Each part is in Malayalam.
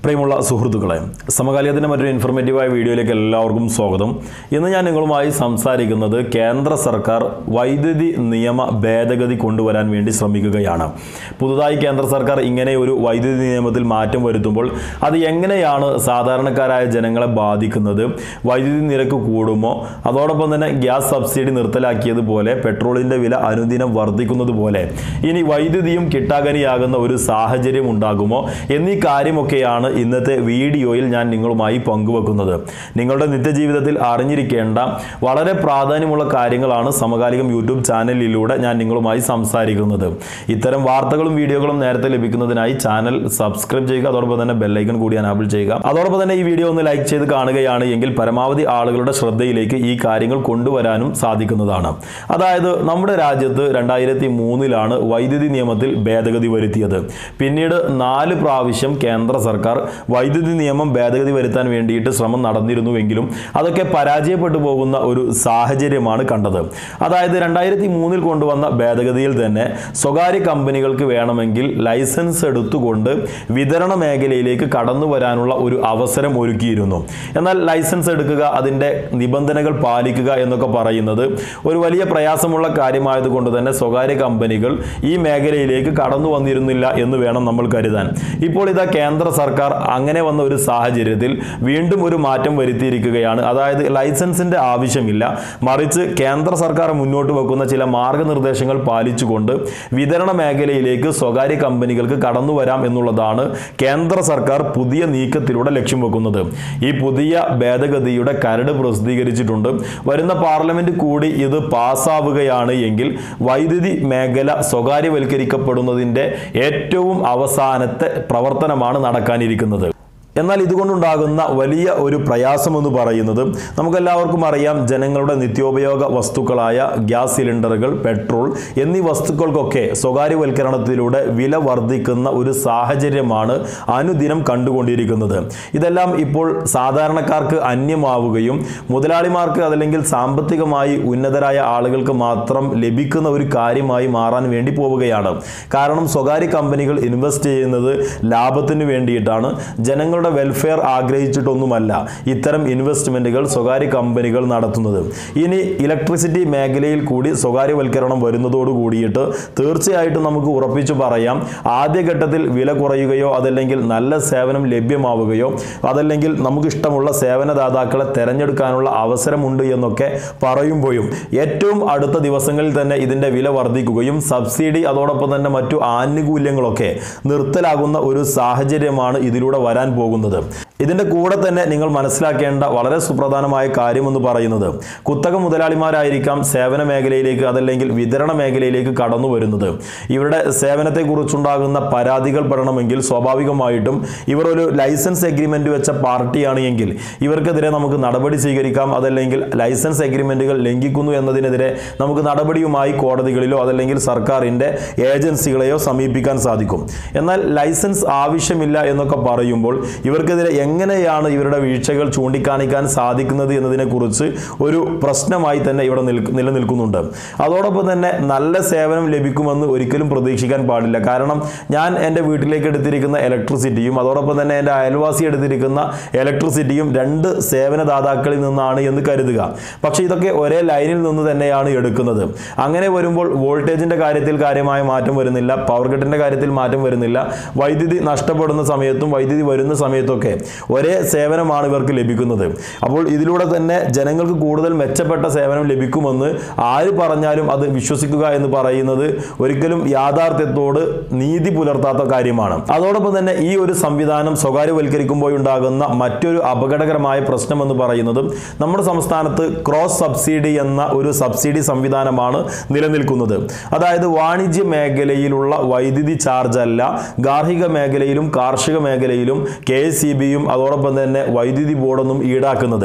പ്രിയമുള്ള സുഹൃത്തുക്കളെ സമകാലികത്തിൻ്റെ മറ്റൊരു ഇൻഫർമേറ്റീവായ വീഡിയോയിലേക്ക് എല്ലാവർക്കും സ്വാഗതം ഇന്ന് ഞാൻ നിങ്ങളുമായി സംസാരിക്കുന്നത് കേന്ദ്ര സർക്കാർ വൈദ്യുതി നിയമ ഭേദഗതി കൊണ്ടുവരാൻ വേണ്ടി ശ്രമിക്കുകയാണ് പുതുതായി കേന്ദ്ര സർക്കാർ ഇങ്ങനെ ഒരു വൈദ്യുതി നിയമത്തിൽ മാറ്റം വരുത്തുമ്പോൾ അത് എങ്ങനെയാണ് സാധാരണക്കാരായ ജനങ്ങളെ ബാധിക്കുന്നത് വൈദ്യുതി നിരക്ക് കൂടുമോ അതോടൊപ്പം തന്നെ ഗ്യാസ് സബ്സിഡി നിർത്തലാക്കിയതുപോലെ പെട്രോളിൻ്റെ വില അനുദിനം വർദ്ധിക്കുന്നത് പോലെ ഇനി വൈദ്യുതിയും കിട്ടാകനിയാകുന്ന ഒരു സാഹചര്യം ഉണ്ടാകുമോ എന്നീ കാര്യമൊക്കെയാണ് ഇന്നത്തെ വീഡിയോയിൽ ഞാൻ നിങ്ങളുമായി പങ്കുവെക്കുന്നത് നിങ്ങളുടെ നിത്യജീവിതത്തിൽ അറിഞ്ഞിരിക്കേണ്ട വളരെ പ്രാധാന്യമുള്ള കാര്യങ്ങളാണ് സമകാലികം യൂട്യൂബ് ചാനലിലൂടെ ഞാൻ നിങ്ങളുമായി സംസാരിക്കുന്നത് ഇത്തരം വാർത്തകളും വീഡിയോകളും നേരത്തെ ലഭിക്കുന്നതിനായി ചാനൽ സബ്സ്ക്രൈബ് ചെയ്യുക അതോടൊപ്പം തന്നെ ബെല്ലൈക്കൺ കൂടി അനാബിൾ ചെയ്യുക അതോടൊപ്പം തന്നെ ഈ വീഡിയോ ഒന്ന് ലൈക്ക് ചെയ്ത് കാണുകയാണ് എങ്കിൽ പരമാവധി ആളുകളുടെ ശ്രദ്ധയിലേക്ക് ഈ കാര്യങ്ങൾ കൊണ്ടുവരാനും സാധിക്കുന്നതാണ് അതായത് നമ്മുടെ രാജ്യത്ത് രണ്ടായിരത്തി മൂന്നിലാണ് വൈദ്യുതി നിയമത്തിൽ ഭേദഗതി വരുത്തിയത് പിന്നീട് നാല് പ്രാവശ്യം കേന്ദ്ര സർക്കാർ വൈദ്യുതി നിയമം ഭേദഗതി വരുത്താൻ വേണ്ടിയിട്ട് ശ്രമം നടന്നിരുന്നുവെങ്കിലും അതൊക്കെ പരാജയപ്പെട്ടു പോകുന്ന ഒരു സാഹചര്യമാണ് കണ്ടത് അതായത് രണ്ടായിരത്തി മൂന്നിൽ കൊണ്ടുവന്ന ഭേദഗതിയിൽ തന്നെ സ്വകാര്യ കമ്പനികൾക്ക് വേണമെങ്കിൽ ലൈസൻസ് എടുത്തുകൊണ്ട് വിതരണ മേഖലയിലേക്ക് കടന്നു വരാനുള്ള ഒരു അവസരം ഒരുക്കിയിരുന്നു എന്നാൽ ലൈസൻസ് എടുക്കുക അതിൻ്റെ നിബന്ധനകൾ പാലിക്കുക എന്നൊക്കെ പറയുന്നത് ഒരു വലിയ പ്രയാസമുള്ള കാര്യമായതുകൊണ്ട് തന്നെ സ്വകാര്യ കമ്പനികൾ ഈ മേഖലയിലേക്ക് കടന്നു വന്നിരുന്നില്ല എന്ന് വേണം നമ്മൾ കരുതാൻ ഇപ്പോൾ ഇതാ കേന്ദ്ര സർക്കാർ അങ്ങനെ വന്ന ഒരു സാഹചര്യത്തിൽ വീണ്ടും ഒരു മാറ്റം വരുത്തിയിരിക്കുകയാണ് അതായത് ലൈസൻസിന്റെ ആവശ്യമില്ല മറിച്ച് കേന്ദ്ര സർക്കാർ മുന്നോട്ട് വെക്കുന്ന ചില മാർഗനിർദ്ദേശങ്ങൾ പാലിച്ചുകൊണ്ട് വിതരണ മേഖലയിലേക്ക് സ്വകാര്യ കമ്പനികൾക്ക് കടന്നു വരാം എന്നുള്ളതാണ് കേന്ദ്ര സർക്കാർ പുതിയ നീക്കത്തിലൂടെ ലക്ഷ്യം വെക്കുന്നത് ഈ പുതിയ ഭേദഗതിയുടെ കരട് പ്രസിദ്ധീകരിച്ചിട്ടുണ്ട് വരുന്ന പാർലമെന്റ് കൂടി ഇത് പാസ്സാവുകയാണ് എങ്കിൽ വൈദ്യുതി മേഖല സ്വകാര്യവൽക്കരിക്കപ്പെടുന്നതിന്റെ ഏറ്റവും അവസാനത്തെ പ്രവർത്തനമാണ് നടക്കാനിരിക്കുന്നത് എന്നാൽ ഇതുകൊണ്ടുണ്ടാകുന്ന വലിയ ഒരു പ്രയാസം എന്ന് പറയുന്നത് നമുക്കെല്ലാവർക്കും അറിയാം ജനങ്ങളുടെ നിത്യോപയോഗ വസ്തുക്കളായ ഗ്യാസ് സിലിണ്ടറുകൾ പെട്രോൾ എന്നീ വസ്തുക്കൾക്കൊക്കെ സ്വകാര്യവൽക്കരണത്തിലൂടെ വില വർദ്ധിക്കുന്ന ഒരു സാഹചര്യമാണ് അനുദിനം കണ്ടുകൊണ്ടിരിക്കുന്നത് ഇതെല്ലാം ഇപ്പോൾ സാധാരണക്കാർക്ക് അന്യമാവുകയും മുതലാളിമാർക്ക് അതല്ലെങ്കിൽ സാമ്പത്തികമായി ഉന്നതരായ ആളുകൾക്ക് മാത്രം ലഭിക്കുന്ന ഒരു കാര്യമായി മാറാൻ വേണ്ടി പോവുകയാണ് കാരണം സ്വകാര്യ കമ്പനികൾ ഇൻവെസ്റ്റ് ചെയ്യുന്നത് ലാഭത്തിന് വേണ്ടിയിട്ടാണ് ജനങ്ങളുടെ വെൽഫെയർ ആഗ്രഹിച്ചിട്ടൊന്നുമല്ല ഇത്തരം ഇൻവെസ്റ്റ്മെന്റുകൾ സ്വകാര്യ കമ്പനികൾ നടത്തുന്നത് ഇനി ഇലക്ട്രിസിറ്റി മേഖലയിൽ കൂടി സ്വകാര്യവൽക്കരണം വരുന്നതോട് കൂടിയിട്ട് തീർച്ചയായിട്ടും നമുക്ക് ഉറപ്പിച്ചു പറയാം ആദ്യഘട്ടത്തിൽ വില കുറയുകയോ അതല്ലെങ്കിൽ നല്ല സേവനം ലഭ്യമാവുകയോ അതല്ലെങ്കിൽ നമുക്ക് ഇഷ്ടമുള്ള സേവനദാതാക്കളെ തെരഞ്ഞെടുക്കാനുള്ള അവസരമുണ്ട് എന്നൊക്കെ പറയുമ്പോഴും ഏറ്റവും അടുത്ത ദിവസങ്ങളിൽ തന്നെ ഇതിന്റെ വില വർദ്ധിക്കുകയും സബ്സിഡി അതോടൊപ്പം തന്നെ മറ്റു ആനുകൂല്യങ്ങളൊക്കെ നിർത്തലാകുന്ന ഒരു സാഹചര്യമാണ് ഇതിലൂടെ വരാൻ പോകുന്നത് ഇതിന്റെ കൂടെ തന്നെ നിങ്ങൾ മനസ്സിലാക്കേണ്ട വളരെ സുപ്രധാനമായ കാര്യം എന്ന് പറയുന്നത് കുത്തക മുതലാളിമാരായിരിക്കാം സേവന മേഖലയിലേക്ക് അതല്ലെങ്കിൽ വിതരണ മേഖലയിലേക്ക് കടന്നു വരുന്നത് ഇവരുടെ സേവനത്തെക്കുറിച്ചുണ്ടാകുന്ന പരാതികൾ പെടണമെങ്കിൽ സ്വാഭാവികമായിട്ടും ഇവർ ഒരു ലൈസൻസ് എഗ്രിമെന്റ് വെച്ച പാർട്ടിയാണ് എങ്കിൽ ഇവർക്കെതിരെ നമുക്ക് നടപടി സ്വീകരിക്കാം അതല്ലെങ്കിൽ ലൈസൻസ് എഗ്രിമെന്റുകൾ ലംഘിക്കുന്നു എന്നതിനെതിരെ നമുക്ക് നടപടിയുമായി കോടതികളിലോ അതല്ലെങ്കിൽ സർക്കാരിന്റെ ഏജൻസികളെയോ സമീപിക്കാൻ സാധിക്കും എന്നാൽ ലൈസൻസ് ആവശ്യമില്ല എന്നൊക്കെ പറയുമ്പോൾ ഇവർക്കെതിരെ എങ്ങനെയാണ് ഇവരുടെ വീഴ്ചകൾ ചൂണ്ടിക്കാണിക്കാൻ സാധിക്കുന്നത് എന്നതിനെക്കുറിച്ച് ഒരു പ്രശ്നമായി തന്നെ ഇവിടെ നിൽക്ക് നിലനിൽക്കുന്നുണ്ട് അതോടൊപ്പം തന്നെ നല്ല സേവനം ലഭിക്കുമെന്ന് ഒരിക്കലും പ്രതീക്ഷിക്കാൻ പാടില്ല കാരണം ഞാൻ എൻ്റെ വീട്ടിലേക്ക് എടുത്തിരിക്കുന്ന ഇലക്ട്രിസിറ്റിയും അതോടൊപ്പം തന്നെ എൻ്റെ അയൽവാസി എടുത്തിരിക്കുന്ന ഇലക്ട്രിസിറ്റിയും രണ്ട് സേവനദാതാക്കളിൽ നിന്നാണ് എന്ന് കരുതുക പക്ഷേ ഇതൊക്കെ ഒരേ ലൈനിൽ നിന്ന് തന്നെയാണ് എടുക്കുന്നത് അങ്ങനെ വരുമ്പോൾ വോൾട്ടേജിൻ്റെ കാര്യത്തിൽ കാര്യമായ മാറ്റം വരുന്നില്ല പവർ കട്ടിൻ്റെ കാര്യത്തിൽ മാറ്റം വരുന്നില്ല വൈദ്യുതി നഷ്ടപ്പെടുന്ന സമയത്തും വൈദ്യുതി വരുന്ന സമയത്തൊക്കെ ഒരേ സേവനമാണ് ഇവർക്ക് ലഭിക്കുന്നത് അപ്പോൾ ഇതിലൂടെ തന്നെ ജനങ്ങൾക്ക് കൂടുതൽ മെച്ചപ്പെട്ട സേവനം ലഭിക്കുമെന്ന് ആര് പറഞ്ഞാലും അത് വിശ്വസിക്കുക എന്ന് പറയുന്നത് ഒരിക്കലും യാഥാർത്ഥ്യത്തോട് നീതി പുലർത്താത്ത കാര്യമാണ് അതോടൊപ്പം തന്നെ ഈ ഒരു സംവിധാനം സ്വകാര്യവൽക്കരിക്കുമ്പോൾ ഉണ്ടാകുന്ന മറ്റൊരു അപകടകരമായ പ്രശ്നം എന്ന് പറയുന്നത് നമ്മുടെ സംസ്ഥാനത്ത് ക്രോസ് സബ്സിഡി എന്ന ഒരു സബ്സിഡി സംവിധാനമാണ് നിലനിൽക്കുന്നത് അതായത് വാണിജ്യ മേഖലയിലുള്ള വൈദ്യുതി ചാർജ് അല്ല ഗാർഹിക മേഖലയിലും കാർഷിക മേഖലയിലും കെ എസ് സി ബിയും അതോടൊപ്പം തന്നെ വൈദ്യുതി ബോർഡൊന്നും ഈടാക്കുന്നത്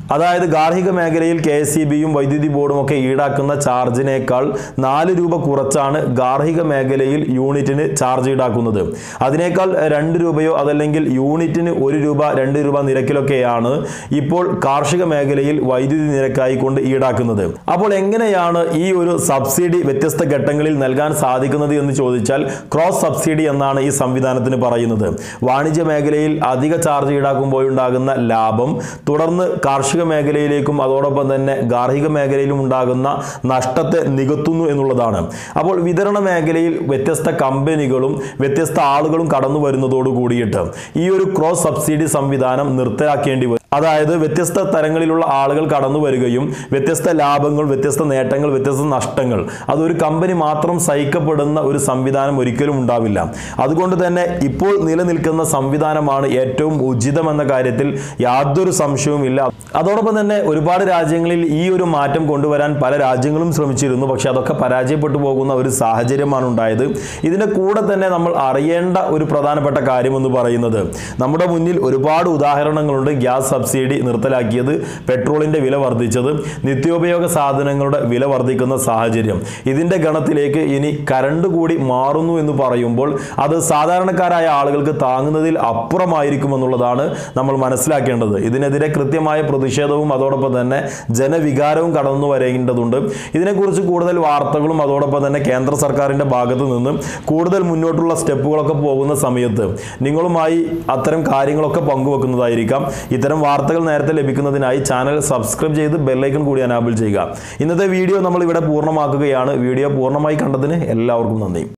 അതായത് ഗാർഹിക മേഖലയിൽ കെ എസ് ഇ ബിയും വൈദ്യുതി ബോർഡും ഒക്കെ ഈടാക്കുന്ന ചാർജിനേക്കാൾ നാല് രൂപ കുറച്ചാണ് ഗാർഹിക മേഖലയിൽ യൂണിറ്റിന് ചാർജ് ഈടാക്കുന്നത് അതിനേക്കാൾ രണ്ട് രൂപയോ അതല്ലെങ്കിൽ യൂണിറ്റിന് ഒരു രൂപ രണ്ട് രൂപ നിരക്കിലൊക്കെയാണ് ഇപ്പോൾ കാർഷിക മേഖലയിൽ വൈദ്യുതി നിരക്കായി കൊണ്ട് ഈടാക്കുന്നത് അപ്പോൾ എങ്ങനെയാണ് ഈ ഒരു സബ്സിഡി വ്യത്യസ്ത ഘട്ടങ്ങളിൽ നൽകാൻ സാധിക്കുന്നത് എന്ന് ചോദിച്ചാൽ ക്രോസ് സബ്സിഡി എന്നാണ് ഈ സംവിധാനത്തിന് പറയുന്നത് വാണിജ്യ മേഖലയിൽ അധിക ചാർജ് ഈടാക്കുമ്പോഴുണ്ടാകുന്ന ലാഭം തുടർന്ന് കാർഷിക മേഖലയിലേക്കും അതോടൊപ്പം തന്നെ ഗാർഹിക മേഖലയിലും ഉണ്ടാകുന്ന നഷ്ടത്തെ നികത്തുന്നു എന്നുള്ളതാണ് അപ്പോൾ വിതരണ മേഖലയിൽ വ്യത്യസ്ത കമ്പനികളും വ്യത്യസ്ത ആളുകളും കടന്നു വരുന്നതോട് കൂടിയിട്ട് ഈ ഒരു ക്രോസ് സബ്സിഡി സംവിധാനം നിർത്തലാക്കേണ്ടി വരും അതായത് വ്യത്യസ്ത തരങ്ങളിലുള്ള ആളുകൾ കടന്നു വരികയും വ്യത്യസ്ത ലാഭങ്ങൾ വ്യത്യസ്ത നേട്ടങ്ങൾ വ്യത്യസ്ത നഷ്ടങ്ങൾ അതൊരു കമ്പനി മാത്രം സഹിക്കപ്പെടുന്ന ഒരു സംവിധാനം ഒരിക്കലും ഉണ്ടാവില്ല അതുകൊണ്ട് തന്നെ ഇപ്പോൾ നിലനിൽക്കുന്ന സംവിധാനമാണ് ഏറ്റവും ഉചിതമെന്ന കാര്യത്തിൽ യാതൊരു സംശയവുമില്ല അതോടൊപ്പം തന്നെ ഒരുപാട് രാജ്യങ്ങളിൽ ഈ ഒരു മാറ്റം കൊണ്ടുവരാൻ പല രാജ്യങ്ങളും ശ്രമിച്ചിരുന്നു പക്ഷെ അതൊക്കെ പരാജയപ്പെട്ടു പോകുന്ന ഒരു സാഹചര്യമാണ് ഉണ്ടായത് ഇതിൻ്റെ കൂടെ തന്നെ നമ്മൾ അറിയേണ്ട ഒരു പ്രധാനപ്പെട്ട കാര്യമെന്ന് പറയുന്നത് നമ്മുടെ മുന്നിൽ ഒരുപാട് ഉദാഹരണങ്ങളുണ്ട് ഗ്യാസ് സബ്സിഡി നിർത്തലാക്കിയത് പെട്രോളിൻ്റെ വില വർദ്ധിച്ചത് നിത്യോപയോഗ സാധനങ്ങളുടെ വില വർദ്ധിക്കുന്ന സാഹചര്യം ഇതിൻ്റെ ഗണത്തിലേക്ക് ഇനി കരണ്ട് കൂടി മാറുന്നു എന്ന് പറയുമ്പോൾ അത് സാധാരണക്കാരായ ആളുകൾക്ക് താങ്ങുന്നതിൽ അപ്പുറമായിരിക്കുമെന്നുള്ളതാണ് നമ്മൾ മനസ്സിലാക്കേണ്ടത് ഇതിനെതിരെ കൃത്യമായ പ്രതിഷേധവും അതോടൊപ്പം തന്നെ ജനവികാരവും കടന്നു വരേണ്ടതുണ്ട് ഇതിനെക്കുറിച്ച് കൂടുതൽ വാർത്തകളും അതോടൊപ്പം തന്നെ കേന്ദ്ര സർക്കാരിൻ്റെ ഭാഗത്ത് നിന്ന് കൂടുതൽ മുന്നോട്ടുള്ള സ്റ്റെപ്പുകളൊക്കെ പോകുന്ന സമയത്ത് നിങ്ങളുമായി അത്തരം കാര്യങ്ങളൊക്കെ പങ്കുവെക്കുന്നതായിരിക്കാം ഇത്തരം വാർത്തകൾ നേരത്തെ ലഭിക്കുന്നതിനായി ചാനൽ സബ്സ്ക്രൈബ് ചെയ്ത് ബെല്ലൈക്കൺ കൂടി അനാബിൾ ചെയ്യുക ഇന്നത്തെ വീഡിയോ നമ്മൾ ഇവിടെ പൂർണ്ണമാക്കുകയാണ് വീഡിയോ പൂർണ്ണമായി കണ്ടതിന് എല്ലാവർക്കും നന്ദി